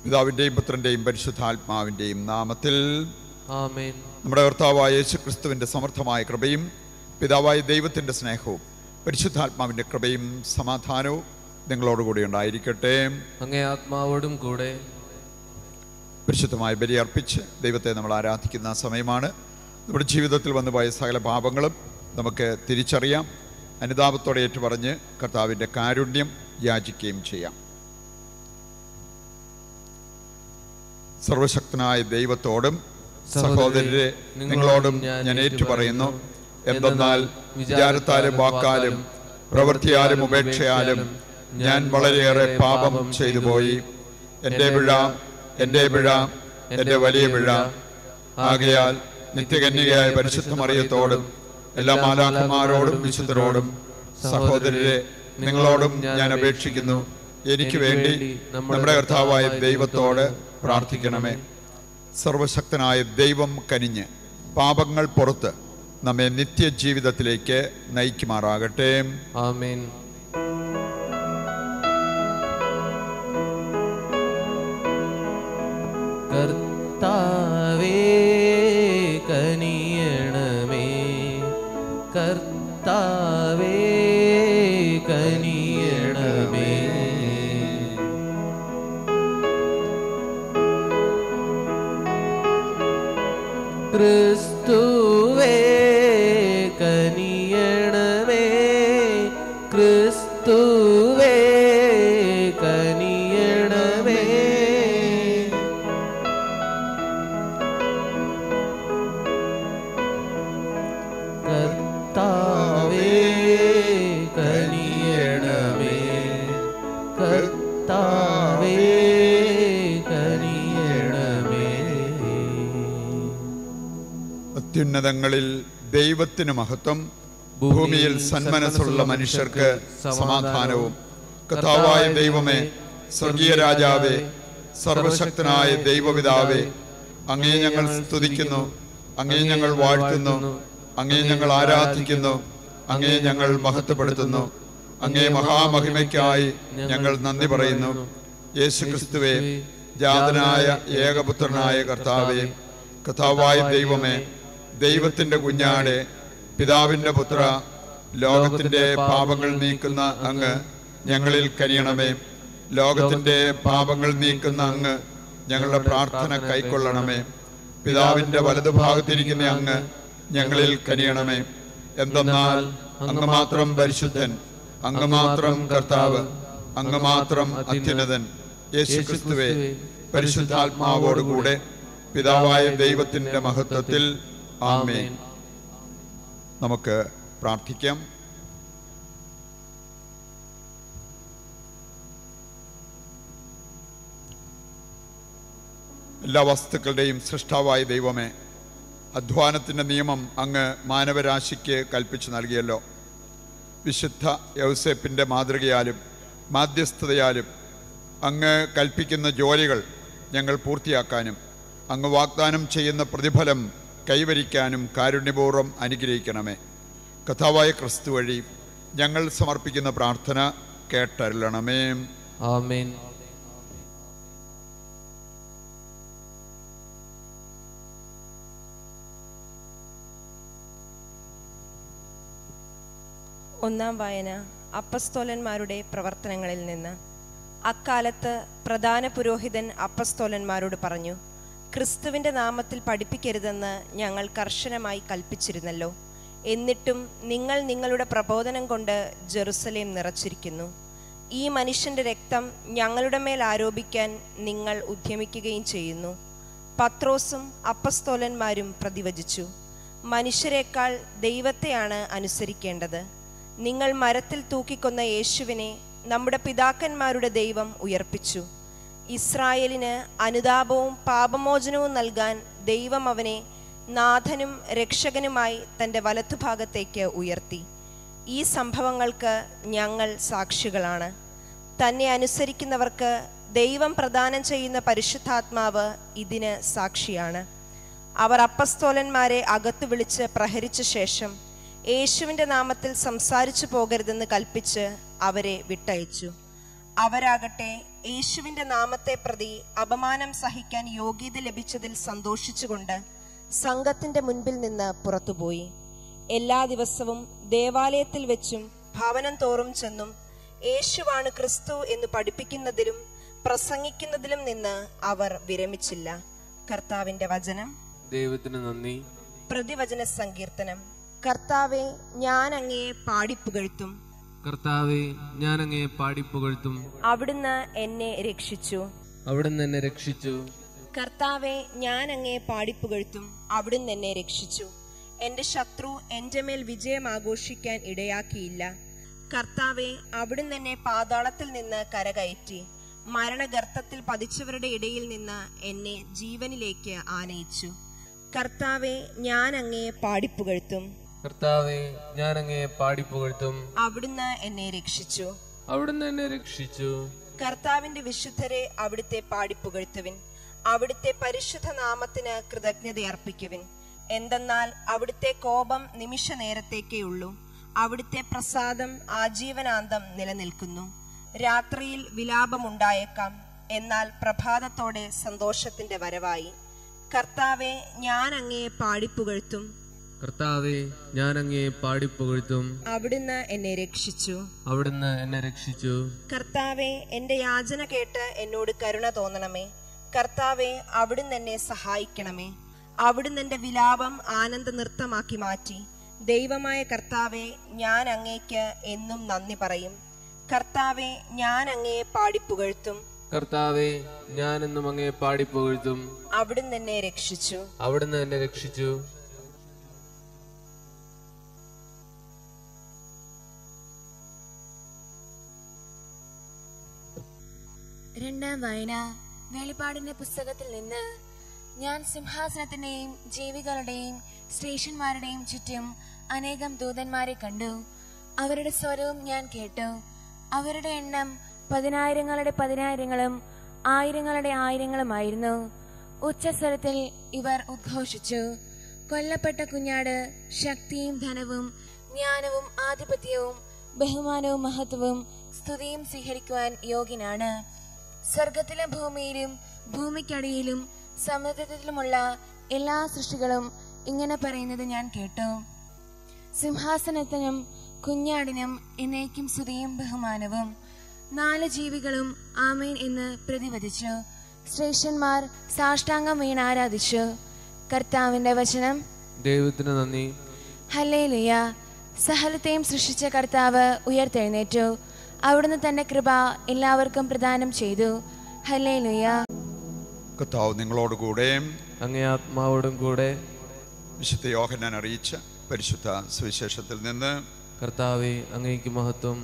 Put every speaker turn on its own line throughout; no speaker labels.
പിതാവിൻ്റെയും പുത്രൻ്റെയും പരിശുദ്ധാത്മാവിൻ്റെയും നാമത്തിൽ
ആമേൻ
നമ്മുടെ കർത്താവായ യേശു ക്രിസ്തുവിൻ്റെ സമർത്ഥമായ കൃപയും പിതാവായ ദൈവത്തിൻ്റെ സ്നേഹവും പരിശുദ്ധാത്മാവിൻ്റെ കൃപയും സമാധാനവും നിങ്ങളോടുകൂടി ഉണ്ടായിരിക്കട്ടെ
അങ്ങേ ആത്മാവോടും കൂടെ
പരിശുദ്ധമായ ബലി അർപ്പിച്ച് ദൈവത്തെ നമ്മൾ ആരാധിക്കുന്ന സമയമാണ് നമ്മുടെ ജീവിതത്തിൽ വന്നുപോയ സകല പാപങ്ങളും നമുക്ക് തിരിച്ചറിയാം അനുതാപത്തോടെ ഏറ്റുപറഞ്ഞ് കർത്താവിൻ്റെ കാരുണ്യം യാചിക്കുകയും ചെയ്യാം സർവശക്തനായ ദൈവത്തോടും സഹോദരരെ നിങ്ങളോടും ഞാൻ ഏറ്റുപറയുന്നു എന്തെന്നാൽ വിചാരത്താലും വാക്കാലും പ്രവൃത്തിയാലും ഉപേക്ഷയാലും ഞാൻ വളരെയേറെ പാപം ചെയ്തു പോയി എൻ്റെ പിഴ എൻ്റെ പിഴ എൻ്റെ വലിയ പിഴ ആകയാൽ നിത്യകന്യകയായ പരിശുദ്ധ മറിയത്തോടും എല്ലാ മാലാഖമാരോടും വിശുദ്ധരോടും സഹോദരരെ നിങ്ങളോടും ഞാൻ അപേക്ഷിക്കുന്നു എനിക്ക് വേണ്ടി നമ്മുടെ കർത്താവായ ദൈവത്തോട് പ്രാർത്ഥിക്കണമേ സർവശക്തനായ ദൈവം കനിഞ്ഞ് പാപങ്ങൾ പുറത്ത് നമ്മെ നിത്യജീവിതത്തിലേക്ക് നയിക്കുമാറാകട്ടെ
ആമേൻ കർത്താവേ കനിയണമേ കർത്താവേ കനിയണമേ ക്രിസ്തുവേ കനിയണമേ ക്രിസ്തുവേ കനിയണമേ കർത്താവേ കനിയണമേ കർത്താവേ കനിയണമേ
അത്യുന്നതങ്ങളിൽ ദൈവത്തിന് മഹത്വം ഭൂമിയിൽ സന്മനസ്സുള്ള മനുഷ്യർക്ക് സമാധാനവും കഥാവായ ദൈവമേ സ്വർഗീയ രാജാവേ സർവശക്തനായ ദൈവപിതാവേ അങ്ങേ ഞങ്ങൾ സ്തുതിക്കുന്നു അങ്ങേ ഞങ്ങൾ വാഴ്ത്തുന്നു അങ്ങേ ഞങ്ങൾ ആരാധിക്കുന്നു അങ്ങേ ഞങ്ങൾ മഹത്വപ്പെടുത്തുന്നു അങ്ങേ മഹാമഹിമയ്ക്കായി ഞങ്ങൾ നന്ദി പറയുന്നു യേശു ക്രിസ്തുവേ ജാതനായ ഏകപുത്രനായ കർത്താവേ കഥാവായ ദൈവമേ ദൈവത്തിന്റെ കുഞ്ഞാടെ പിതാവിന്റെ പുത്ര ലോകത്തിന്റെ പാപങ്ങൾ നീക്കുന്ന അങ്ങ് ഞങ്ങളിൽ കനിയണമേ ലോകത്തിന്റെ പാപങ്ങൾ നീക്കുന്ന അങ്ങ് ഞങ്ങളുടെ പ്രാർത്ഥന കൈക്കൊള്ളണമേ പിതാവിന്റെ വലതുഭാഗത്തിരിക്കുന്ന അങ്ങ് ഞങ്ങളിൽ കനിയണമേ എന്തെന്നാൽ അങ്ങ് മാത്രം പരിശുദ്ധൻ അങ്ങ് മാത്രം കർത്താവ് അങ്ങ് മാത്രം അത്യുന്നതൻ യേശു ക്രിസ്തുവേ പരിശുദ്ധാത്മാവോടുകൂടെ പിതാവായ ദൈവത്തിന്റെ മഹത്വത്തിൽ ആമേൻ നമുക്ക് പ്രാർത്ഥിക്കാം എല്ലാ വസ്തുക്കളുടെയും സൃഷ്ടാവായ ദൈവമേ അധ്വാനത്തിൻ്റെ നിയമം അങ്ങ് മാനവരാശിക്ക് കൽപ്പിച്ചു നൽകിയല്ലോ വിശുദ്ധ യൗസേപ്പിൻ്റെ മാതൃകയാലും മാധ്യസ്ഥതയാലും അങ്ങ് കൽപ്പിക്കുന്ന ജോലികൾ ഞങ്ങൾ പൂർത്തിയാക്കാനും അങ്ങ് വാഗ്ദാനം ചെയ്യുന്ന പ്രതിഫലം കൈവരിക്കാനും കാരുണ്യപൂർവ്വം അനുഗ്രഹിക്കണമേ കഥാവായ ക്രിസ്തു വഴി ഞങ്ങൾ സമർപ്പിക്കുന്ന പ്രാർത്ഥന കേട്ടരുളണമേ
ആമേൻ
ഒന്നാം വായന അപ്പസ്തോലന്മാരുടെ പ്രവർത്തനങ്ങളിൽ നിന്ന് അക്കാലത്ത് പ്രധാന പുരോഹിതൻ അപ്പസ്തോലന്മാരോട് പറഞ്ഞു ക്രിസ്തുവിന്റെ നാമത്തിൽ പഠിപ്പിക്കരുതെന്ന് ഞങ്ങൾ കർശനമായി കൽപ്പിച്ചിരുന്നല്ലോ എന്നിട്ടും നിങ്ങൾ നിങ്ങളുടെ പ്രബോധനം കൊണ്ട് ജെറുസലേം നിറച്ചിരിക്കുന്നു ഈ മനുഷ്യന്റെ രക്തം ഞങ്ങളുടെ മേൽ ആരോപിക്കാൻ നിങ്ങൾ ഉദ്യമിക്കുകയും ചെയ്യുന്നു പത്രോസും അപ്പസ്തോലന്മാരും പ്രതിവചിച്ചു മനുഷ്യരെക്കാൾ ദൈവത്തെയാണ് അനുസരിക്കേണ്ടത് നിങ്ങൾ മരത്തിൽ തൂക്കിക്കൊന്ന യേശുവിനെ നമ്മുടെ പിതാക്കന്മാരുടെ ദൈവം ഉയർപ്പിച്ചു ഇസ്രായേലിന് അനുതാപവും പാപമോചനവും നൽകാൻ ദൈവം അവനെ നാഥനും രക്ഷകനുമായി തൻ്റെ വലത്തുഭാഗത്തേക്ക് ഉയർത്തി ഈ സംഭവങ്ങൾക്ക് ഞങ്ങൾ സാക്ഷികളാണ് തന്നെ അനുസരിക്കുന്നവർക്ക് ദൈവം പ്രദാനം ചെയ്യുന്ന പരിശുദ്ധാത്മാവ് ഇതിന് സാക്ഷിയാണ് അവർ അപ്പസ്തോലന്മാരെ അകത്തു വിളിച്ച് പ്രഹരിച്ച ശേഷം യേശുവിൻ്റെ നാമത്തിൽ സംസാരിച്ചു പോകരുതെന്ന് കൽപ്പിച്ച് അവരെ വിട്ടയച്ചു അവരാകട്ടെ യേശുവിന്റെ നാമത്തെ പ്രതി അപമാനം സഹിക്കാൻ യോഗ്യത ലഭിച്ചതിൽ സന്തോഷിച്ചുകൊണ്ട് സംഘത്തിന്റെ മുൻപിൽ നിന്ന് പുറത്തുപോയി എല്ലാ ദിവസവും ദേവാലയത്തിൽ വെച്ചും ഭവനം തോറും ചെന്നും യേശുവാണ് ക്രിസ്തു എന്ന് പഠിപ്പിക്കുന്നതിലും പ്രസംഗിക്കുന്നതിലും നിന്ന് അവർ വിരമിച്ചില്ല കർത്താവിന്റെ വചനം
ദൈവത്തിന് നന്ദി
പ്രതിവചന സങ്കീർത്തനം കർത്താവെ ഞാൻ അങ്ങയെ പാടിപ്പുകഴ്ത്തും
കർത്താവെ ഞാൻ അങ്ങയെ പാടിപ്പുകഴ്ത്തും
അവിടുന്ന് എന്നെ രക്ഷിച്ചു
അവിടുന്ന് എന്നെ രക്ഷിച്ചു
കർത്താവെ ഞാൻ അങ്ങയെ പാടിപ്പുകഴ്ത്തും അവിടുന്ന് എന്നെ രക്ഷിച്ചു എന്റെ ശത്രു എന്റെ മേൽ വിജയം ആഘോഷിക്കാൻ ഇടയാക്കിയില്ല കർത്താവെ അവിടുന്ന് എന്നെ പാതാളത്തിൽ നിന്ന് കരകയറ്റി മരണഗർത്തത്തിൽ പതിച്ചവരുടെ ഇടയിൽ നിന്ന് എന്നെ ജീവനിലേക്ക് ആനയിച്ചു കർത്താവെ ഞാൻ അങ്ങയെ പാടിപ്പുകഴ്ത്തും
കർത്താവെ ഞാൻ അങ്ങയെ പാടിപ്പുകഴ്ത്തും
അവിടുന്ന് എന്നെ രക്ഷിച്ചു
അവിടുന്ന് എന്നെ രക്ഷിച്ചു
കർത്താവിന്റെ വിശുദ്ധരെ അവിടുത്തെ പാടിപ്പുകഴ്ത്തുവിൻ അവിടുത്തെ പരിശുദ്ധ നാമത്തിന് കൃതജ്ഞത അർപ്പിക്കുവിൻ എന്തെന്നാൽ അവിടുത്തെ കോപം നിമിഷ നേരത്തേക്കേ ഉള്ളൂ അവിടുത്തെ പ്രസാദം ആജീവനാന്തം നിലനിൽക്കുന്നു രാത്രിയിൽ വിലാപമുണ്ടായേക്കാം എന്നാൽ പ്രഭാതത്തോടെ സന്തോഷത്തിന്റെ വരവായി കർത്താവെ ഞാൻ അങ്ങയെ പാടിപ്പുകഴ്ത്തും
കർത്താവെ ഞാൻ അങ്ങയെ പാടിപ്പുകഴ്ത്തും
അവിടുന്ന് എന്നെ രക്ഷിച്ചു
അവിടുന്ന് എന്നെ രക്ഷിച്ചു
കർത്താവെ എന്റെ യാചന കേട്ട് എന്നോട് കരുണ തോന്നണമേ കർത്താവെ അവിടുന്ന് എന്നെ സഹായിക്കണമേ അവിടുന്ന് എന്റെ വിലാപം ആനന്ദ നൃത്തമാക്കി മാറ്റി ദൈവമായ കർത്താവെ ഞാൻ അങ്ങേക്ക് എന്നും നന്ദി പറയും കർത്താവെ ഞാൻ അങ്ങയെ പാടിപ്പുകഴ്ത്തും
കർത്താവെ ഞാൻ എന്നും അങ്ങയെ പാടിപ്പുകഴ്ത്തും
അവിടുന്ന് എന്നെ രക്ഷിച്ചു
അവിടുന്ന് എന്നെ രക്ഷിച്ചു
രണ്ടാം വായന വെളിപ്പാടിന്റെ പുസ്തകത്തിൽ നിന്ന് ഞാൻ സിംഹാസനത്തിന്റെയും ജീവികളുടെയും സ്റ്റേഷന്മാരുടെയും ചുറ്റും അനേകം ദൂതന്മാരെ കണ്ടു അവരുടെ സ്വരവും ഞാൻ കേട്ടു അവരുടെ എണ്ണം പതിനായിരങ്ങളുടെ പതിനായിരങ്ങളും ആയിരങ്ങളുടെ ആയിരങ്ങളുമായിരുന്നു ഉച്ചസ്വരത്തിൽ ഇവർ ഉദ്ഘോഷിച്ചു കൊല്ലപ്പെട്ട കുഞ്ഞാട് ശക്തിയും ധനവും ജ്ഞാനവും ആധിപത്യവും ബഹുമാനവും മഹത്വവും സ്തുതിയും സ്വീകരിക്കുവാൻ യോഗ്യനാണ് സ്വർഗത്തിലും ഭൂമിയിലും ഭൂമിക്കടിയിലും സമുദ്രത്തിലുമുള്ള എല്ലാ സൃഷ്ടികളും ഇങ്ങനെ പറയുന്നത് ഞാൻ കേട്ടു സിംഹാസനത്തിനും കുഞ്ഞാടിനും എന്നേക്കും സ്തുതിയും ബഹുമാനവും നാല് ജീവികളും ആമേൻ എന്ന് പ്രതിവദിച്ചു ശ്രേഷ്ഠന്മാർ സാഷ്ടാംഗം വീണ് ആരാധിച്ചു കർത്താവിന്റെ വചനം
ദൈവത്തിന് നന്ദി
ഹല്ലേലുയ സഹലത്തെയും സൃഷ്ടിച്ച കർത്താവ് ഉയർത്തെഴുന്നേറ്റു അവിടുന്ന് തന്റെ കൃപ എല്ലാവർക്കും പ്രദാനം ചെയ്തു ഹല്ലേലുയ
കർത്താവ് നിങ്ങളോടുകൂടെ
അങ്ങേ ആത്മാവോടും കൂടെ
വിശുദ്ധ യോഹന്നാൻ അറിയിച്ച പരിശുദ്ധ സുവിശേഷത്തിൽ നിന്ന്
കർത്താവെ അങ്ങേക്ക് മഹത്വം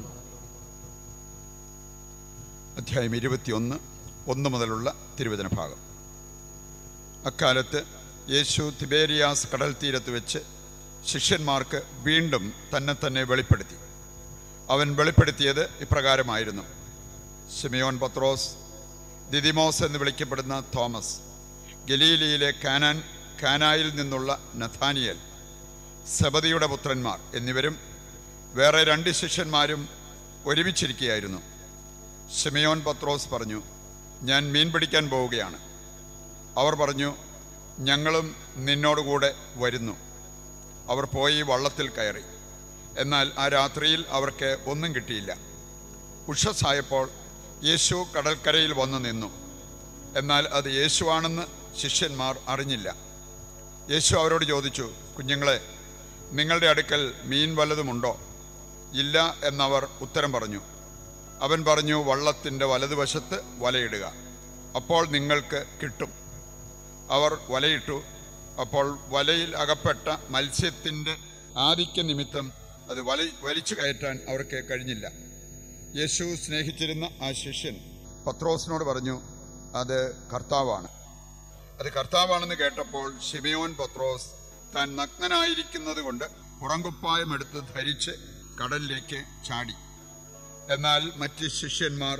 അധ്യായം ഇരുപത്തിയൊന്ന് ഒന്ന് മുതലുള്ള തിരുവചന ഭാഗം അക്കാലത്ത് യേശു തിബേരിയാസ് കടൽ തീരത്ത് വെച്ച് ശിഷ്യന്മാർക്ക് വീണ്ടും തന്നെ തന്നെ വെളിപ്പെടുത്തി അവൻ വെളിപ്പെടുത്തിയത് ഇപ്രകാരമായിരുന്നു സിമിയോൻ പത്രോസ് ദിദിമോസ് എന്ന് വിളിക്കപ്പെടുന്ന തോമസ് ഗലീലിയിലെ കാനാൻ കാനായിൽ നിന്നുള്ള നഥാനിയൽ സബദിയുടെ പുത്രന്മാർ എന്നിവരും വേറെ രണ്ട് ശിഷ്യന്മാരും ഒരുമിച്ചിരിക്കുകയായിരുന്നു ഷിമയോൻ പത്രോസ് പറഞ്ഞു ഞാൻ മീൻ പിടിക്കാൻ പോവുകയാണ് അവർ പറഞ്ഞു ഞങ്ങളും നിന്നോടുകൂടെ വരുന്നു അവർ പോയി വള്ളത്തിൽ കയറി എന്നാൽ ആ രാത്രിയിൽ അവർക്ക് ഒന്നും കിട്ടിയില്ല ഉഷസ്സായപ്പോൾ യേശു കടൽക്കരയിൽ വന്നു നിന്നു എന്നാൽ അത് യേശുവാണെന്ന് ശിഷ്യന്മാർ അറിഞ്ഞില്ല യേശു അവരോട് ചോദിച്ചു കുഞ്ഞുങ്ങളെ നിങ്ങളുടെ അടുക്കൽ മീൻ വല്ലതുമുണ്ടോ ഇല്ല എന്നവർ ഉത്തരം പറഞ്ഞു അവൻ പറഞ്ഞു വള്ളത്തിൻ്റെ വലതുവശത്ത് വലയിടുക അപ്പോൾ നിങ്ങൾക്ക് കിട്ടും അവർ വലയിട്ടു അപ്പോൾ വലയിൽ അകപ്പെട്ട മത്സ്യത്തിൻ്റെ ആധിക്യ നിമിത്തം അത് വല വലിച്ചു കയറ്റാൻ അവർക്ക് കഴിഞ്ഞില്ല യേശു സ്നേഹിച്ചിരുന്ന ആ ശിഷ്യൻ പത്രോസിനോട് പറഞ്ഞു അത് കർത്താവാണ് അത് കർത്താവാണെന്ന് കേട്ടപ്പോൾ ഷിമയോൻ പത്രോസ് താൻ നഗ്നനായിരിക്കുന്നത് കൊണ്ട് പുറങ്കുപ്പായം എടുത്ത് ധരിച്ച് കടലിലേക്ക് ചാടി എന്നാൽ മറ്റ് ശിഷ്യന്മാർ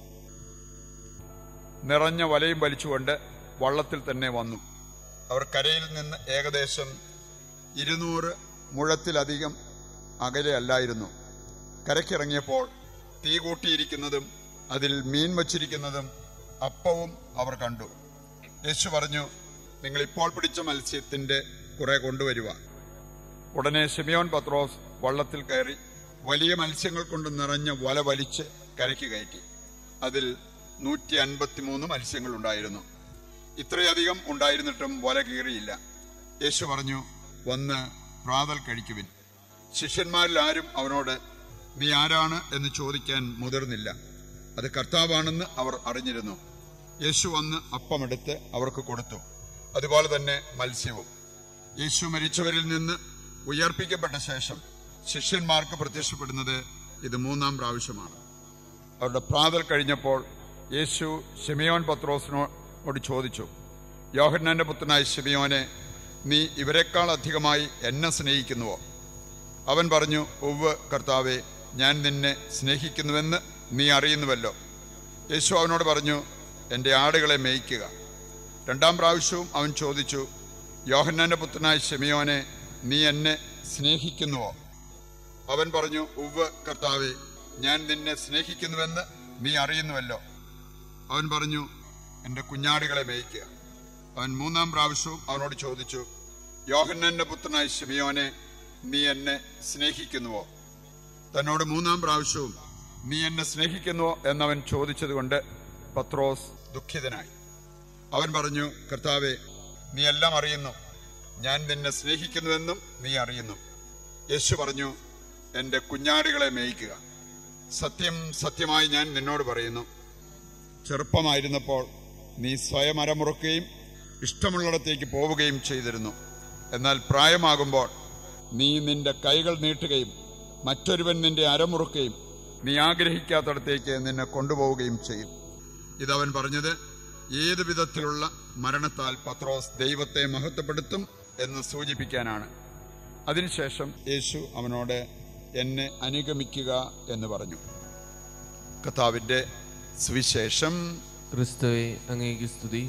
നിറഞ്ഞ വലയും വലിച്ചുകൊണ്ട് വള്ളത്തിൽ തന്നെ വന്നു അവർ കരയിൽ നിന്ന് ഏകദേശം ഇരുന്നൂറ് മുഴത്തിലധികം അകലെ അല്ലായിരുന്നു കരയ്ക്കിറങ്ങിയപ്പോൾ തീ കൂട്ടിയിരിക്കുന്നതും അതിൽ മീൻ വച്ചിരിക്കുന്നതും അപ്പവും അവർ കണ്ടു യേശു പറഞ്ഞു നിങ്ങൾ ഇപ്പോൾ പിടിച്ച മത്സ്യത്തിന്റെ കുറെ കൊണ്ടുവരുക ഉടനെ ഷിമിയോൻ പത്രോസ് വള്ളത്തിൽ കയറി വലിയ മത്സ്യങ്ങൾ കൊണ്ട് നിറഞ്ഞ വല വലിച്ച് കരയ്ക്ക് കയറ്റി അതിൽ നൂറ്റി അൻപത്തിമൂന്ന് മത്സ്യങ്ങൾ ഉണ്ടായിരുന്നു ഇത്രയധികം ഉണ്ടായിരുന്നിട്ടും വല കീറിയില്ല യേശു പറഞ്ഞു വന്ന് പ്രാതൽ കഴിക്കുവിൻ ശിഷ്യന്മാരിൽ ആരും അവനോട് നീ ആരാണ് എന്ന് ചോദിക്കാൻ മുതിർന്നില്ല അത് കർത്താവാണെന്ന് അവർ അറിഞ്ഞിരുന്നു യേശു വന്ന് അപ്പമെടുത്ത് അവർക്ക് കൊടുത്തു അതുപോലെ തന്നെ മത്സ്യവും യേശു മരിച്ചവരിൽ നിന്ന് ഉയർപ്പിക്കപ്പെട്ട ശേഷം ശിഷ്യന്മാർക്ക് പ്രത്യക്ഷപ്പെടുന്നത് ഇത് മൂന്നാം പ്രാവശ്യമാണ് അവരുടെ പ്രാതൽ കഴിഞ്ഞപ്പോൾ യേശു ഷിമിയോൻ പത്രോസിനോട് ചോദിച്ചു യോഹന്നാന്റെ പുത്രനായ ഷിമിയോനെ നീ ഇവരെക്കാൾ അധികമായി എന്നെ സ്നേഹിക്കുന്നുവോ അവൻ പറഞ്ഞു ഉവ് കർത്താവെ ഞാൻ നിന്നെ സ്നേഹിക്കുന്നുവെന്ന് നീ അറിയുന്നുവല്ലോ യേശു അവനോട് പറഞ്ഞു എൻ്റെ ആടുകളെ മേയ്ക്കുക രണ്ടാം പ്രാവശ്യവും അവൻ ചോദിച്ചു യോഹന്നാന്റെ പുത്രനായ ഷെമിയോനെ നീ എന്നെ സ്നേഹിക്കുന്നുവോ അവൻ പറഞ്ഞു ഉവ് കർത്താവെ ഞാൻ നിന്നെ സ്നേഹിക്കുന്നുവെന്ന് നീ അറിയുന്നുവല്ലോ അവൻ പറഞ്ഞു എൻ്റെ കുഞ്ഞാടുകളെ മേയ്ക്കുക അവൻ മൂന്നാം പ്രാവശ്യവും അവനോട് ചോദിച്ചു യോഹന്നാന്റെ പുത്രനായ ഷിമിയോനെ നീ എന്നെ സ്നേഹിക്കുന്നുവോ തന്നോട് മൂന്നാം പ്രാവശ്യവും നീ എന്നെ സ്നേഹിക്കുന്നുവോ എന്നവൻ ചോദിച്ചതുകൊണ്ട് പത്രോസ് ദുഃഖിതനായി അവൻ പറഞ്ഞു കർത്താവെ നീ എല്ലാം അറിയുന്നു ഞാൻ നിന്നെ സ്നേഹിക്കുന്നുവെന്നും നീ അറിയുന്നു യേശു പറഞ്ഞു എൻ്റെ കുഞ്ഞാടുകളെ മേയ്ക്കുക സത്യം സത്യമായി ഞാൻ നിന്നോട് പറയുന്നു ചെറുപ്പമായിരുന്നപ്പോൾ നീ സ്വയം അരമുറുക്കുകയും ഇഷ്ടമുള്ളിടത്തേക്ക് പോവുകയും ചെയ്തിരുന്നു എന്നാൽ പ്രായമാകുമ്പോൾ നീ നിന്റെ കൈകൾ നീട്ടുകയും മറ്റൊരുവൻ നിന്റെ അരമുറുക്കുകയും നീ ആഗ്രഹിക്കാത്തടത്തേക്ക് നിന്നെ കൊണ്ടുപോവുകയും ചെയ്യും ഇതവൻ പറഞ്ഞത് ഏത് വിധത്തിലുള്ള മരണത്താൽ പത്രോസ് ദൈവത്തെ മഹത്വപ്പെടുത്തും എന്ന് സൂചിപ്പിക്കാനാണ് അതിനുശേഷം യേശു അവനോട് എന്നെ അനുഗമിക്കുക എന്ന് പറഞ്ഞു കർത്താവിന്റെ സുവിശേഷം
ക്രിസ്തുവെ അങ്ങേക്ക് സ്തുതി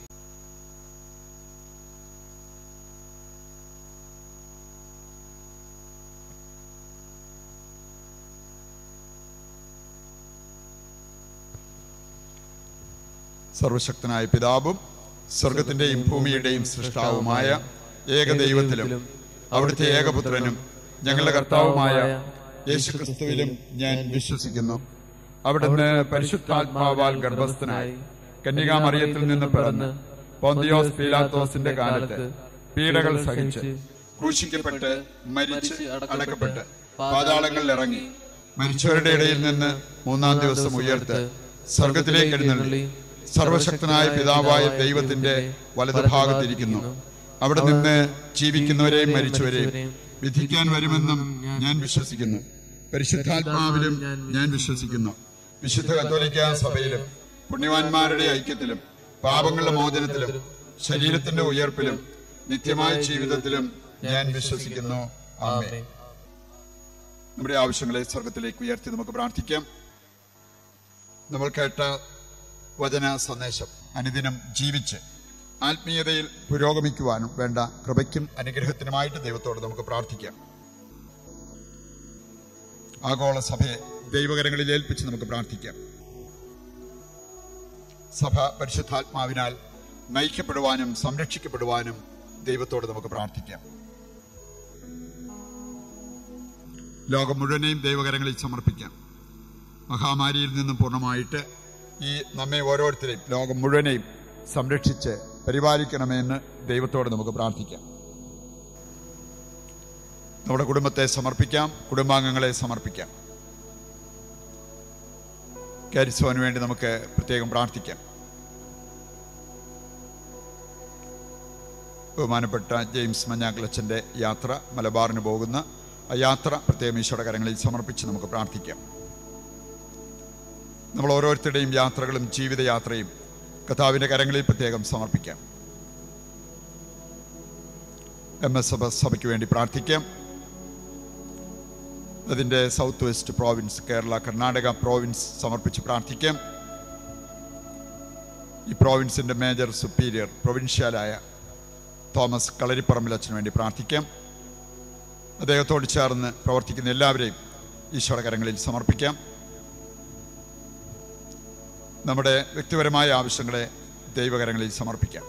സർവശക്തനായ പിതാവും സ്വർഗത്തിന്റെയും ഭൂമിയുടെയും സൃഷ്ടാവുമായ ഏകദൈവത്തിലും അവിടുത്തെ ഏകപുത്രനും ഞങ്ങളുടെ കർത്താവുമായ യേശുക്രിസ്തുവിലും ഞാൻ വിശ്വസിക്കുന്നു അവിടുന്ന് പരിശുദ്ധാത്മാവാൽ ഗർഭസ്ഥനായി കന്യകാമറിയത്തിൽ നിന്ന് പിറന്ന് പോന്തിയോസ് പീലാത്തോസിന്റെ കാലത്ത് പീഡകൾ സഹിച്ച് ക്രൂശിക്കപ്പെട്ട് മരിച്ച് അടക്കപ്പെട്ട് പാതാളങ്ങളിൽ ഇറങ്ങി മരിച്ചവരുടെ ഇടയിൽ നിന്ന് മൂന്നാം ദിവസം ഉയർത്ത് സ്വർഗത്തിലേക്ക് എഴുന്നള്ളി സർവശക്തനായ പിതാവായ ദൈവത്തിന്റെ വലതുഭാഗത്തിരിക്കുന്നു അവിടെ നിന്ന് ജീവിക്കുന്നവരെയും മരിച്ചവരെയും വിധിക്കാൻ വരുമെന്നും ഞാൻ വിശ്വസിക്കുന്നു പരിശുദ്ധാത്മാവിലും ഞാൻ വിശ്വസിക്കുന്നു വിശുദ്ധ കത്തോലിക്ക സഭയിലും പുണ്യവാന്മാരുടെ ഐക്യത്തിലും പാപങ്ങളുടെ മോചനത്തിലും ശരീരത്തിന്റെ ഉയർപ്പിലും നിത്യമായ ജീവിതത്തിലും ഞാൻ വിശ്വസിക്കുന്നു ആമേ നമ്മുടെ ആവശ്യങ്ങളെ സ്വർഗത്തിലേക്ക് ഉയർത്തി നമുക്ക് പ്രാർത്ഥിക്കാം നമ്മൾ കേട്ട വചന സന്ദേശം അനുദിനം ജീവിച്ച് ആത്മീയതയിൽ പുരോഗമിക്കുവാനും വേണ്ട കൃപയ്ക്കും അനുഗ്രഹത്തിനുമായിട്ട് ദൈവത്തോട് നമുക്ക് പ്രാർത്ഥിക്കാം ആഗോള സഭയെ ദൈവകരങ്ങളിൽ ഏൽപ്പിച്ച് നമുക്ക് പ്രാർത്ഥിക്കാം സഭ പരിശുദ്ധാത്മാവിനാൽ നയിക്കപ്പെടുവാനും സംരക്ഷിക്കപ്പെടുവാനും ദൈവത്തോട് നമുക്ക് പ്രാർത്ഥിക്കാം ലോകം മുഴുവനെയും ദൈവകരങ്ങളിൽ സമർപ്പിക്കാം മഹാമാരിയിൽ നിന്നും പൂർണ്ണമായിട്ട് ഈ നമ്മെ ഓരോരുത്തരെയും ലോകം മുഴുവനെയും സംരക്ഷിച്ച് പരിപാലിക്കണമെന്ന് ദൈവത്തോട് നമുക്ക് പ്രാർത്ഥിക്കാം നമ്മുടെ കുടുംബത്തെ സമർപ്പിക്കാം കുടുംബാംഗങ്ങളെ സമർപ്പിക്കാം കാരിസോന് വേണ്ടി നമുക്ക് പ്രത്യേകം പ്രാർത്ഥിക്കാം ബഹുമാനപ്പെട്ട ജെയിംസ് മഞ്ഞാക്ലച്ചന്റെ യാത്ര മലബാറിന് പോകുന്ന ആ യാത്ര പ്രത്യേകം ഈശോയുടെ കരങ്ങളിൽ സമർപ്പിച്ച് നമുക്ക് പ്രാർത്ഥിക്കാം നമ്മൾ ഓരോരുത്തരുടെയും യാത്രകളും ജീവിതയാത്രയും കഥാവിന്റെ കരങ്ങളിൽ പ്രത്യേകം സമർപ്പിക്കാം എം എസ് എഫ് സഭയ്ക്ക് വേണ്ടി പ്രാർത്ഥിക്കാം അതിൻ്റെ south west province Kerala Karnataka province സമർപ്പിച്ച് പ്രാർത്ഥിക്കാം ഈ പ്രോവിൻസിൻ്റെ മേജർ സുപ്പീരിയർ പ്രൊവിൻഷ്യലായ തോമസ് കളരിപ്പറമ്പിലച്ഛന് വേണ്ടി പ്രാർത്ഥിക്കാം അദ്ദേഹത്തോട് ചേർന്ന് പ്രവർത്തിക്കുന്ന എല്ലാവരെയും ഈശ്വര കരങ്ങളിൽ സമർപ്പിക്കാം നമ്മുടെ വ്യക്തിപരമായ ആവശ്യങ്ങളെ ദൈവകരങ്ങളിൽ സമർപ്പിക്കാം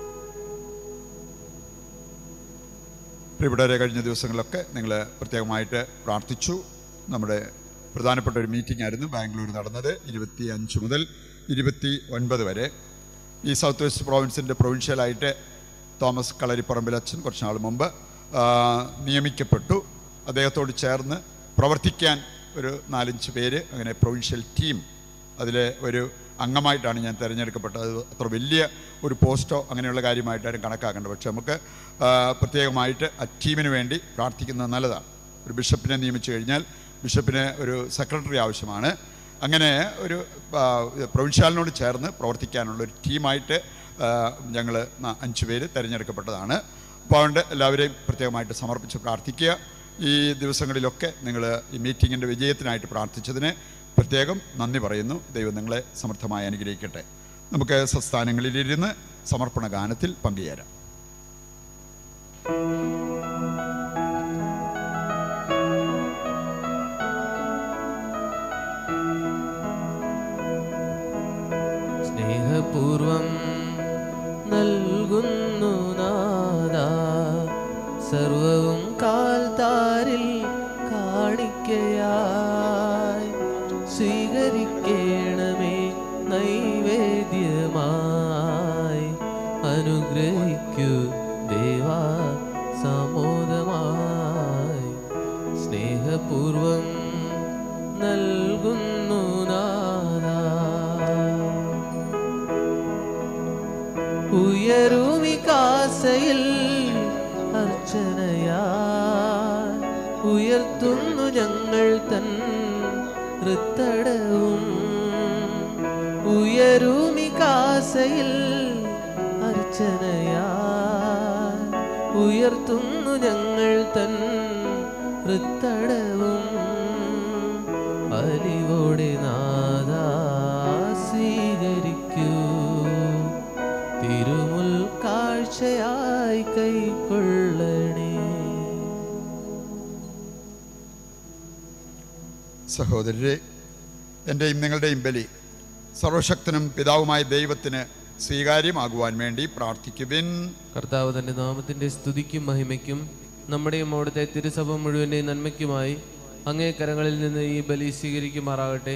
പ്രിയപ്പെട്ടവരെ കഴിഞ്ഞ ദിവസങ്ങളിലൊക്കെ നിങ്ങൾ പ്രത്യേകമായിട്ട് പ്രാർത്ഥിച്ചു നമ്മുടെ പ്രധാനപ്പെട്ട ഒരു മീറ്റിംഗ് ആയിരുന്നു ബാംഗ്ലൂർ നടന്നത് ഇരുപത്തി അഞ്ച് മുതൽ ഇരുപത്തി ഒൻപത് വരെ ഈ സൗത്ത് വെസ്റ്റ് പ്രോവിൻസിൻ്റെ പ്രൊവിൻഷ്യലായിട്ട് തോമസ് കളരിപ്പറമ്പിലച്ഛൻ കുറച്ച് നാൾ മുമ്പ് ആ, നിയമിക്കപ്പെട്ടു അദ്ദേഹത്തോട് ചേർന്ന് പ്രവർത്തിക്കാൻ ഒരു നാലഞ്ച് പേര് അങ്ങനെ പ്രൊവിൻഷ്യൽ ടീം അതിലെ ഒരു അംഗമായിട്ടാണ് ഞാൻ തിരഞ്ഞെടുക്കപ്പെട്ടത് അത് അത്ര വലിയ ഒരു പോസ്റ്റോ അങ്ങനെയുള്ള കാര്യമായിട്ടാരും കണക്കാക്കേണ്ടത് പക്ഷെ നമുക്ക് ആ, പ്രത്യേകമായിട്ട് ആ ടീമിന് വേണ്ടി പ്രാർത്ഥിക്കുന്നത് നല്ലതാണ് ഒരു ബിഷപ്പിനെ നിയമിച്ചു കഴിഞ്ഞാൽ ബിഷപ്പിന് ഒരു സെക്രട്ടറി ആവശ്യമാണ് അങ്ങനെ ഒരു ആ, പ്രൊവിൻഷ്യാലിനോട് ചേർന്ന് പ്രവർത്തിക്കാനുള്ള ഒരു ടീമായിട്ട് ഞങ്ങൾ അഞ്ച് പേര് തിരഞ്ഞെടുക്കപ്പെട്ടതാണ് അപ്പോൾ അതുകൊണ്ട് എല്ലാവരെയും പ്രത്യേകമായിട്ട് സമർപ്പിച്ച് പ്രാർത്ഥിക്കുക ഈ ദിവസങ്ങളിലൊക്കെ നിങ്ങൾ ഈ മീറ്റിങ്ങിൻ്റെ വിജയത്തിനായിട്ട് പ്രാർത്ഥിച്ചതിന് പ്രത്യേകം നന്ദി പറയുന്നു ദൈവം നിങ്ങളെ സമർത്ഥമായി അനുഗ്രഹിക്കട്ടെ നമുക്ക് സംസ്ഥാനങ്ങളിലിരുന്ന് സമർപ്പണ ഗാനത്തിൽ പങ്കുചേരാം
സ്നേഹപൂർവം നൽകുന്നു നാദ സർവവും കാൽത്താരിൽ കാണിക്കയായി സ്വീകരിക്കണമേ നൈവേദ്യമായി അനുഗ്രഹിക്കൂ ദേവാ സമോദമായി സ്നേഹപൂർവം നൽകുന്നു നാദ ഉയരുവികാസയിൽ അർച്ചനയാ ഉയർത്തുന്നു ഞങ്ങൾ തൻ ഹൃത്തടവും ഉയരുമികാസയിൽ അർച്ചനയാ ഉയർത്തുന്നു ഞങ്ങൾ തൻ ഹൃത്തടവും അലിവോടെ നാദാ സ്വീകരിക്കൂ തിരുമുൽ കാഴ്ചയായി കൈക്കൊള്ളണേ
സഹോദരരെ എൻ്റെയും നിങ്ങളുടെയും ബലി സർവശക്തനും പിതാവുമായ ദൈവത്തിന് സ്വീകാര്യമാകുവാൻ വേണ്ടി പ്രാർത്ഥിക്കുവിൻ
കർത്താവ് തന്റെ നാമത്തിന്റെ സ്തുതിക്കും മഹിമയ്ക്കും നമ്മുടെയും അവിടുത്തെ തിരുസഭ മുഴുവന്റെയും നന്മയ്ക്കുമായി അങ്ങേ കരങ്ങളിൽ നിന്ന് ഈ ബലി സ്വീകരിക്കുമാറാകട്ടെ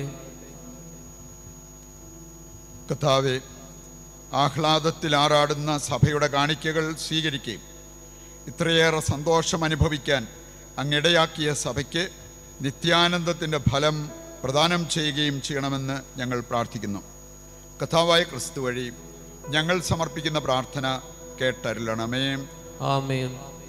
കഥാവെ ആഹ്ലാദത്തിൽ ആറാടുന്ന സഭയുടെ കാണിക്കകൾ സ്വീകരിക്കുകയും ഇത്രയേറെ സന്തോഷം അനുഭവിക്കാൻ അങ്ങിടയാക്കിയ സഭയ്ക്ക് നിത്യാനന്ദത്തിൻ്റെ ഫലം പ്രദാനം ചെയ്യുകയും ചെയ്യണമെന്ന് ഞങ്ങൾ പ്രാർത്ഥിക്കുന്നു കഥാവായ ക്രിസ്തു വഴി ഞങ്ങൾ സമർപ്പിക്കുന്ന പ്രാർത്ഥന കേട്ടരുളണമേ
ആമേൻ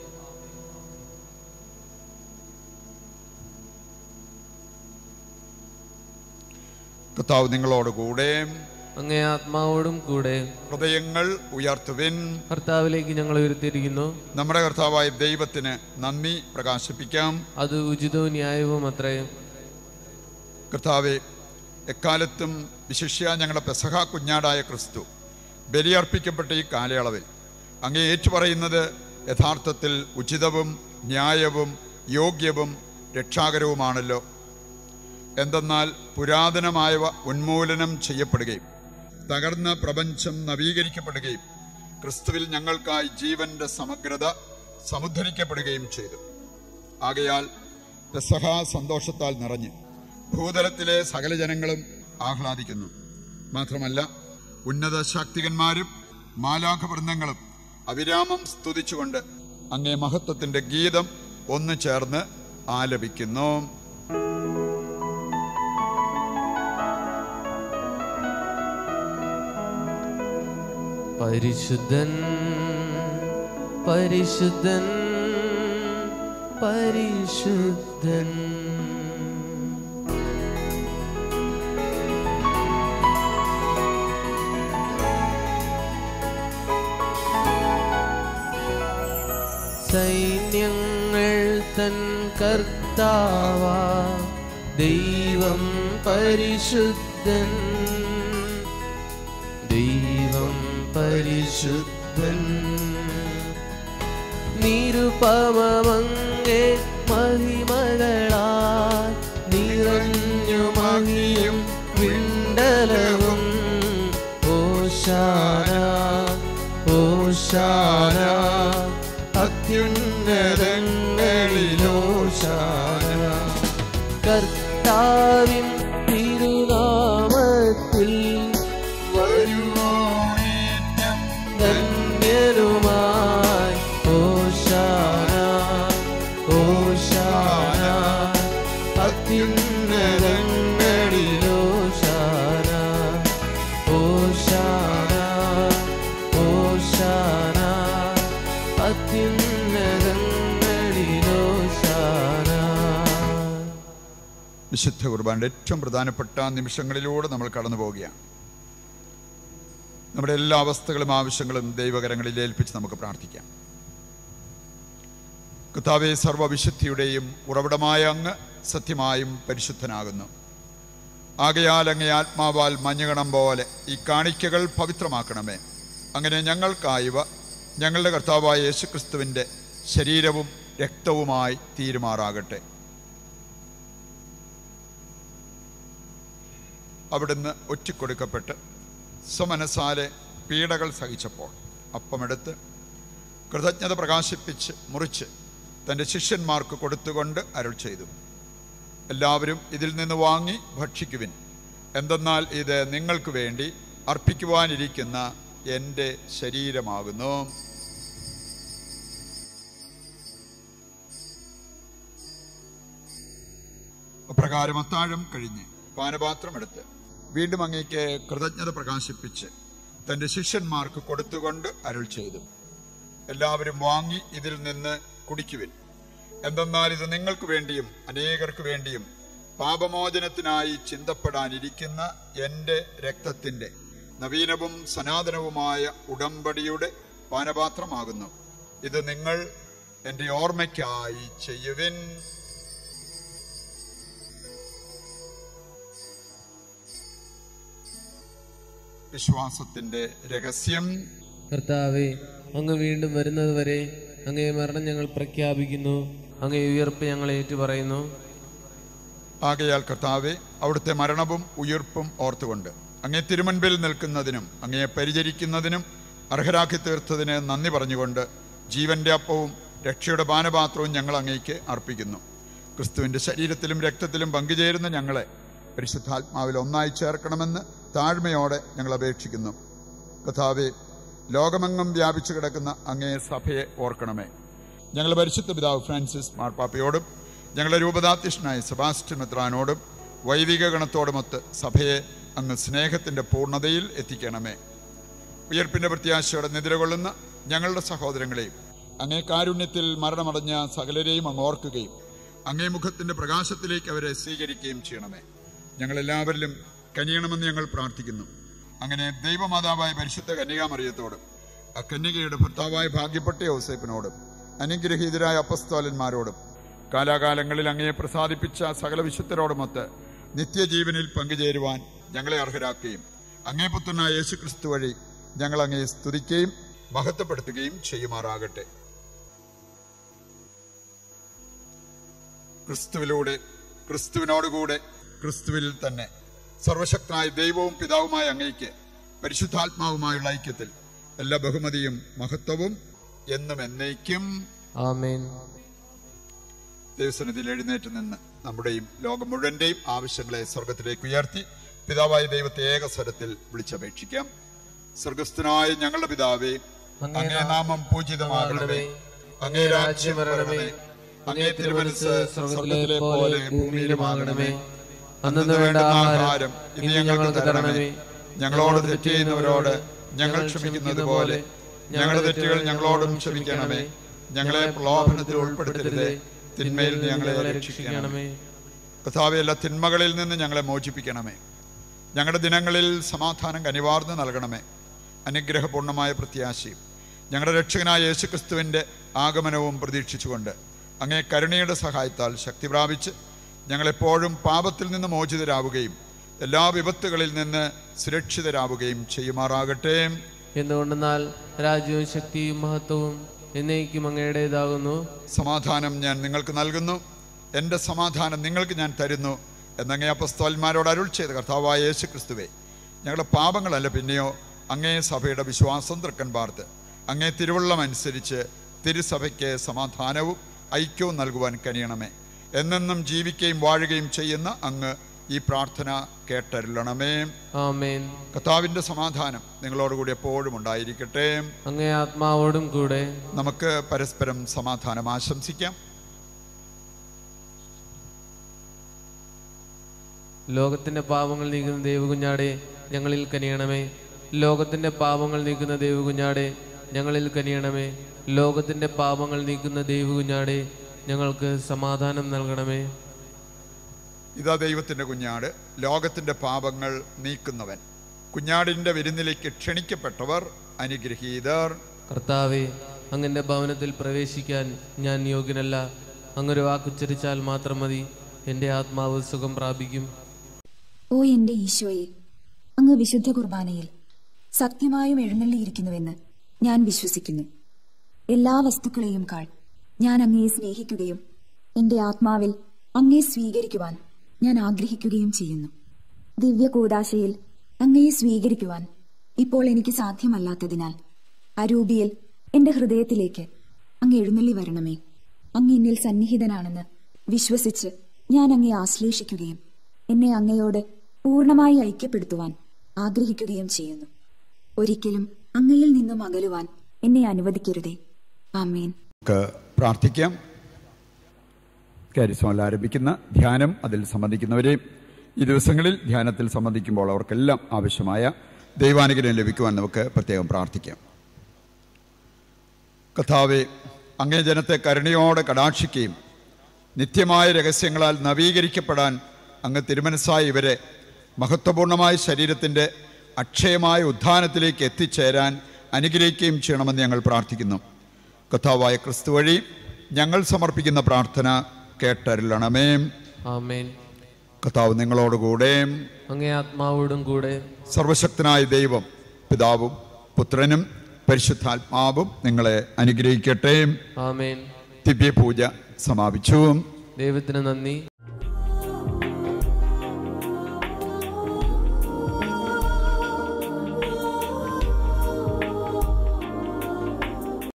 കർത്താവ് നിങ്ങളോട് കൂടെ
അങ്ങേ ആത്മാവോടും കൂടെ
ഹൃദയങ്ങൾ ഉയർത്തുവിൻ
കർത്താവിലേക്ക് ഞങ്ങൾ ഉയർത്തിയിരിക്കുന്നു
നമ്മുടെ കർത്താവായ ദൈവത്തിന് നന്ദി പ്രകാശിപ്പിക്കാം
അത് ഉചിതവും ന്യായവും അത്രേ
കർത്താവെ എക്കാലത്തും വിശിഷ്യ ഞങ്ങളുടെ പെസഹ കുഞ്ഞാടായ ക്രിസ്തു ബലിയർപ്പിക്കപ്പെട്ട ഈ കാലയളവിൽ അങ്ങേ ഏറ്റുപറയുന്നത് യഥാർത്ഥത്തിൽ ഉചിതവും ന്യായവും യോഗ്യവും രക്ഷാകരവുമാണല്ലോ എന്തെന്നാൽ പുരാതനമായവ ഉന്മൂലനം ചെയ്യപ്പെടുകയും തകർന്ന പ്രപഞ്ചം നവീകരിക്കപ്പെടുകയും ക്രിസ്തുവിൽ ഞങ്ങൾക്കായി ജീവന്റെ സമഗ്രത സമുദ്ധരിക്കപ്പെടുകയും ചെയ്തു ആകയാൽ പെസഹ സന്തോഷത്താൽ നിറഞ്ഞ് ഭൂതലത്തിലെ സകല ജനങ്ങളും ആഹ്ലാദിക്കുന്നു മാത്രമല്ല ഉന്നത ശാക്തികന്മാരും മാലാഖവൃന്ദങ്ങളും അവിരാമം സ്തുതിച്ചുകൊണ്ട് അങ്ങേ മഹത്വത്തിന്റെ ഗീതം ഒന്ന് ചേർന്ന് ആലപിക്കുന്നു
പരിശുദ്ധൻ പരിശുദ്ധൻ പരിശുദ്ധൻ സൈന്യങ്ങൾ തൻ കർത്താവ ദൈവം പരിശുദ്ധൻ ദൈവം പരിശുദ്ധൻ നിരുപമങ്ങേ മഹിമകളാൽ നിറഞ്ഞു മങ്ങിയും വിണ്ടലവും ഓശാന ഓശാന അത്യുന്നതങ്ങളിലോശാന കർത്താവിൻ തിരുനാമത്തിൽ
വരുവോണേറ്റം
ധന്യരുമായി ഓശാന ഓശാന അത്യുന്നതങ്ങളിലോശാന ഓശാന ഓശാന അത്യുന്നതങ്ങളിലോശാന
വിശുദ്ധ കുർബാനയുടെ ഏറ്റവും പ്രധാനപ്പെട്ട നിമിഷങ്ങളിലൂടെ നമ്മൾ കടന്നു പോവുകയാണ് നമ്മുടെ എല്ലാ അവസ്ഥകളും ആവശ്യങ്ങളും ദൈവകരങ്ങളിൽ ഏൽപ്പിച്ച് നമുക്ക് പ്രാർത്ഥിക്കാം കർത്താവെ സർവവിശുദ്ധിയുടെയും ഉറവിടമായ അങ്ങ് സത്യമായും പരിശുദ്ധനാകുന്നു ആകയാൽ അങ്ങേ ആത്മാവാൽ മഞ്ഞുകണം പോലെ ഈ കാണിക്കകൾ പവിത്രമാക്കണമേ അങ്ങനെ ഞങ്ങൾക്കായവ ഞങ്ങളുടെ കർത്താവായ യേശുക്രിസ്തുവിൻ്റെ ശരീരവും രക്തവുമായി തീരുമാറാകട്ടെ അവിടുന്ന് ഒറ്റിക്കൊടുക്കപ്പെട്ട് സ്വമനസാലെ പീഡകൾ സഹിച്ചപ്പോൾ അപ്പമെടുത്ത് കൃതജ്ഞത പ്രകാശിപ്പിച്ച് മുറിച്ച് തൻ്റെ ശിഷ്യന്മാർക്ക് കൊടുത്തുകൊണ്ട് അരുൾ ചെയ്തു എല്ലാവരും ഇതിൽ നിന്ന് വാങ്ങി ഭക്ഷിക്കുവിൻ എന്തെന്നാൽ ഇത് നിങ്ങൾക്ക് വേണ്ടി അർപ്പിക്കുവാനിരിക്കുന്ന എൻ്റെ ശരീരമാകുന്നു അപ്രകാരം അത്താഴം കഴിഞ്ഞ് പാനപാത്രമെടുത്ത് വീണ്ടും അങ്ങേക്ക് കൃതജ്ഞത പ്രകാശിപ്പിച്ച് തന്റെ ശിഷ്യന്മാർക്ക് കൊടുത്തുകൊണ്ട് അരുൾ ചെയ്തു എല്ലാവരും വാങ്ങി ഇതിൽ നിന്ന് കുടിക്കുവിൻ എന്തെന്നാൽ ഇത് നിങ്ങൾക്ക് വേണ്ടിയും അനേകർക്ക് വേണ്ടിയും പാപമോചനത്തിനായി ചിന്തപ്പെടാനിരിക്കുന്ന എൻ്റെ രക്തത്തിന്റെ നവീനവും സനാതനവുമായ ഉടമ്പടിയുടെ പാനപാത്രമാകുന്നു ഇത് നിങ്ങൾ എൻ്റെ ഓർമ്മയ്ക്കായി ചെയ്യുവിൻ വിശ്വാസത്തിന്റെ രഹസ്യം
കർത്താവെ അങ്ങ് വീണ്ടും വരുന്നതുവരെ അങ്ങേ മരണം ഞങ്ങൾ പ്രഖ്യാപിക്കുന്നു അങ്ങേ ഉയർപ്പ് ഞങ്ങൾ ഏറ്റുപറയുന്നു
ആകയാൽ കർത്താവെ അവിടുത്തെ മരണവും ഉയിർപ്പും ഓർത്തുകൊണ്ട് അങ്ങേ തിരുമുൻപിൽ നിൽക്കുന്നതിനും അങ്ങയെ പരിചരിക്കുന്നതിനും അർഹരാക്കി തീർത്തതിന് നന്ദി പറഞ്ഞുകൊണ്ട് ജീവന്റെ അപ്പവും രക്ഷയുടെ പാനപാത്രവും ഞങ്ങൾ അങ്ങേക്ക് അർപ്പിക്കുന്നു ക്രിസ്തുവിന്റെ ശരീരത്തിലും രക്തത്തിലും പങ്കുചേരുന്ന ഞങ്ങളെ പരിശുദ്ധാത്മാവിൽ ഒന്നായി ചേർക്കണമെന്ന് താഴ്മയോടെ ഞങ്ങൾ അപേക്ഷിക്കുന്നു കഥാവെ ലോകമെങ്ങും വ്യാപിച്ചു കിടക്കുന്ന അങ്ങേ സഭയെ ഓർക്കണമേ ഞങ്ങളുടെ പരിശുദ്ധ പിതാവ് ഫ്രാൻസിസ് മാർപ്പാപ്പയോടും ഞങ്ങളുടെ രൂപതാധ്യക്ഷനായ സെബാസ്റ്റ്യൻ മെത്രാനോടും വൈദിക ഗണത്തോടുമൊത്ത് സഭയെ അങ്ങ് സ്നേഹത്തിന്റെ പൂർണ്ണതയിൽ എത്തിക്കണമേ ഉയർപ്പിന്റെ പ്രത്യാശയോടെ നിദ്രകൊള്ളുന്ന ഞങ്ങളുടെ സഹോദരങ്ങളെയും അങ്ങേ കാരുണ്യത്തിൽ മരണമടഞ്ഞ സകലരെയും അങ്ങ് ഓർക്കുകയും അങ്ങേ മുഖത്തിന്റെ പ്രകാശത്തിലേക്ക് അവരെ സ്വീകരിക്കുകയും ചെയ്യണമേ ഞങ്ങളെല്ലാവരിലും കനിയണമെന്ന് ഞങ്ങൾ പ്രാർത്ഥിക്കുന്നു അങ്ങനെ ദൈവമാതാവായ പരിശുദ്ധ കന്യകാമറിയത്തോടും ആ കന്യകയുടെ ഭർത്താവായ ഭാഗ്യപ്പെട്ട യോസേപ്പിനോടും അനുഗ്രഹീതരായ അപ്പസ്തോലന്മാരോടും കാലാകാലങ്ങളിൽ അങ്ങയെ പ്രസാദിപ്പിച്ച സകല വിശുദ്ധരോടുമൊത്ത് നിത്യജീവനിൽ പങ്കുചേരുവാൻ ഞങ്ങളെ അർഹരാക്കുകയും അങ്ങേ പുത്രനായ യേശുക്രിസ്തു വഴി ഞങ്ങൾ അങ്ങയെ സ്തുതിക്കുകയും മഹത്വപ്പെടുത്തുകയും ചെയ്യുമാറാകട്ടെ ക്രിസ്തുവിലൂടെ ക്രിസ്തുവിനോടുകൂടെ ക്രിസ്തുവിൽ തന്നെ സർവശക്തനായ ദൈവവും പിതാവുമായ അങ്ങയ്ക്ക് പരിശുദ്ധാത്മാവുമായുള്ള ഐക്യത്തിൽ എല്ലാ ബഹുമതിയും മഹത്വവും എന്നും എന്നേക്കും
ആമേൻ
ദൈവസന്നിധിയിൽ എഴുന്നേറ്റ് നിന്ന് നമ്മുടെയും ലോകം മുഴുവന്റെയും ആവശ്യങ്ങളെ സ്വർഗത്തിലേക്ക് ഉയർത്തി പിതാവായ ദൈവത്തെ ഏക സ്വരത്തിൽ വിളിച്ചപേക്ഷിക്കാം സ്വർഗസ്ഥനായ ഞങ്ങളുടെ പിതാവേ അങ്ങേ നാമം പൂജിതമാകണമേ അങ്ങേ രാജ്യം വരണമേ അങ്ങേ തിരുമനസ് സ്വർഗത്തിലെ പോലെ ഭൂമിയിലുമാകണമേ
അന്നു വേണ്ട ആഹാരം ഇന്ന് ഞങ്ങൾക്ക് തരണമേ
ഞങ്ങളോട് തെറ്റ് ചെയ്യുന്നവരോട് ഞങ്ങൾ ക്ഷമിക്കുന്നത് പോലെ ഞങ്ങളുടെ തെറ്റുകൾ ഞങ്ങളോടും ക്ഷമിക്കണമേ ഞങ്ങളെ പ്രലോഭനത്തിൽ ഉൾപ്പെടുത്തരുതേ തിന്മയിൽ നിന്ന് ഞങ്ങളെ രക്ഷിക്കണമേ കഥാവെ എല്ലാ തിന്മകളിൽ നിന്ന് ഞങ്ങളെ മോചിപ്പിക്കണമേ ഞങ്ങളുടെ ദിനങ്ങളിൽ സമാധാനം കനിവാർന്ന് നൽകണമേ അനുഗ്രഹപൂർണമായ പ്രത്യാശയും ഞങ്ങളുടെ രക്ഷകനായ യേശുക്രിസ്തുവിൻ്റെ ആഗമനവും പ്രതീക്ഷിച്ചുകൊണ്ട് അങ്ങേ കരുണയുടെ സഹായത്താൽ ശക്തി പ്രാപിച്ച് ഞങ്ങളെപ്പോഴും പാപത്തിൽ നിന്ന് മോചിതരാവുകയും എല്ലാ വിപത്തുകളിൽ നിന്ന് സുരക്ഷിതരാവുകയും ചെയ്യുമാറാകട്ടെ
എന്തുകൊണ്ടെന്നാൽ രാജ്യവും ശക്തിയും മഹത്വവും എന്നേക്കും അങ്ങയുടേതാകുന്നു
സമാധാനം ഞാൻ നിങ്ങൾക്ക് നൽകുന്നു എൻ്റെ സമാധാനം നിങ്ങൾക്ക് ഞാൻ തരുന്നു എന്നങ്ങേ അപ്പസ്തോന്മാരോട് അരുൾ ചെയ്ത കർത്താവായ യേശു ക്രിസ്തുവേ ഞങ്ങളുടെ പാപങ്ങളല്ല പിന്നെയോ അങ്ങേ സഭയുടെ വിശ്വാസം തൃക്കൻ പാർത്ത് അങ്ങേ തിരുവള്ളം അനുസരിച്ച് തിരുസഭയ്ക്ക് സമാധാനവും ഐക്യവും നൽകുവാൻ കനിയണമേ എന്നെന്നും ജീവിക്കുകയും വാഴുകയും ചെയ്യുന്ന അങ്ങ് ഈ പ്രാർത്ഥന കേട്ടരുളണമേ
ആമേൻ
കർത്താവിൻ്റെ സമാധാനം നിങ്ങളോടുകൂടി എപ്പോഴും ഉണ്ടായിരിക്കട്ടെ
അങ്ങേ ആത്മാവോടും കൂടെ
നമുക്ക് പരസ്പരം സമാധാനം ആശംസിക്കാം
ലോകത്തിന്റെ പാപങ്ങൾ നീക്കുന്ന ദൈവകുഞ്ഞാടെ ഞങ്ങളിൽ കനിയണമേ ലോകത്തിന്റെ പാപങ്ങൾ നീക്കുന്ന ദൈവകുഞ്ഞാടെ ഞങ്ങളിൽ കനിയണമേ ലോകത്തിന്റെ പാപങ്ങൾ നീക്കുന്ന ദൈവകുഞ്ഞാടെ ഞങ്ങൾക്ക് സമാധാനം നൽകണമേ
ഇതാ ദൈവത്തിൻ്റെ കുഞ്ഞാട് ലോകത്തിൻ്റെ പാപങ്ങൾ നീക്കുന്നവൻ കുഞ്ഞാടിൻ്റെ വിരുന്നിലേക്ക് ക്ഷണിക്കപ്പെട്ടവർ അനുഗ്രഹീതർ
കർത്താവെ അങ്ങന്റെ ഭവനത്തിൽ പ്രവേശിക്കാൻ ഞാൻ യോഗ്യനല്ല അങ്ങൊരു വാക്കുച്ചരിച്ചാൽ മാത്രം മതി എൻ്റെ ആത്മാവ് സുഖം പ്രാപിക്കും
ഓ എന്റെ ഈശോയെ അങ്ങ് വിശുദ്ധ കുർബാനയിൽ സത്യമായും എഴുന്നള്ളിയിരിക്കുന്നുവെന്ന് ഞാൻ വിശ്വസിക്കുന്നു എല്ലാ വസ്തുക്കളെയും കാൾ ഞാൻ അങ്ങയെ സ്നേഹിക്കുകയും എന്റെ ആത്മാവിൽ അങ്ങയെ സ്വീകരിക്കുവാൻ ഞാൻ ആഗ്രഹിക്കുകയും ചെയ്യുന്നു ദിവ്യ കൂതാശയിൽ അങ്ങയെ സ്വീകരിക്കുവാൻ ഇപ്പോൾ എനിക്ക് സാധ്യമല്ലാത്തതിനാൽ അരൂപിയിൽ എന്റെ ഹൃദയത്തിലേക്ക് അങ്ങ് എഴുന്നള്ളി വരണമേ അങ്ങ് എന്നിൽ സന്നിഹിതനാണെന്ന് വിശ്വസിച്ച് ഞാൻ അങ്ങയെ ആശ്ലേഷിക്കുകയും എന്നെ അങ്ങയോട് പൂർണ്ണമായി ഐക്യപ്പെടുത്തുവാൻ ആഗ്രഹിക്കുകയും ചെയ്യുന്നു ഒരിക്കലും അങ്ങയിൽ നിന്നും അകലുവാൻ എന്നെ അനുവദിക്കരുതേ ആമേൻ
നമുക്ക് പ്രാർത്ഥിക്കാം കാരിസ്മൽ ആരംഭിക്കുന്ന ധ്യാനം അതിൽ സംബന്ധിക്കുന്നവരെയും ഈ ദിവസങ്ങളിൽ ധ്യാനത്തിൽ സംബന്ധിക്കുമ്പോൾ അവർക്കെല്ലാം ആവശ്യമായ ദൈവാനുഗ്രഹം ലഭിക്കുവാൻ നമുക്ക് പ്രത്യേകം പ്രാർത്ഥിക്കാം കഥാവെ അങ്ങേ ജനത്തെ കരുണയോടെ കടാക്ഷിക്കുകയും നിത്യമായ രഹസ്യങ്ങളാൽ നവീകരിക്കപ്പെടാൻ അങ്ങ് തിരുമനസ്സായ ഇവരെ മഹത്വപൂർണമായ ശരീരത്തിൻ്റെ അക്ഷയമായ ഉത്ഥാനത്തിലേക്ക് എത്തിച്ചേരാൻ അനുഗ്രഹിക്കുകയും ചെയ്യണമെന്ന് ഞങ്ങൾ പ്രാർത്ഥിക്കുന്നു കഥാവായ ക്രിസ്തു വഴി ഞങ്ങൾ സമർപ്പിക്കുന്ന പ്രാർത്ഥന കേട്ടരുളണമേ
ആമേൻ
കഥാവ് നിങ്ങളോടുകൂടെ
അങ്ങേ ആത്മാവോടും കൂടെ
സർവശക്തനായ ദൈവം പിതാവും പുത്രനും പരിശുദ്ധാത്മാവും നിങ്ങളെ അനുഗ്രഹിക്കട്ടെ
ആമേൻ
ദിവ്യപൂജ സമാപിച്ചു
ദൈവത്തിന് നന്ദി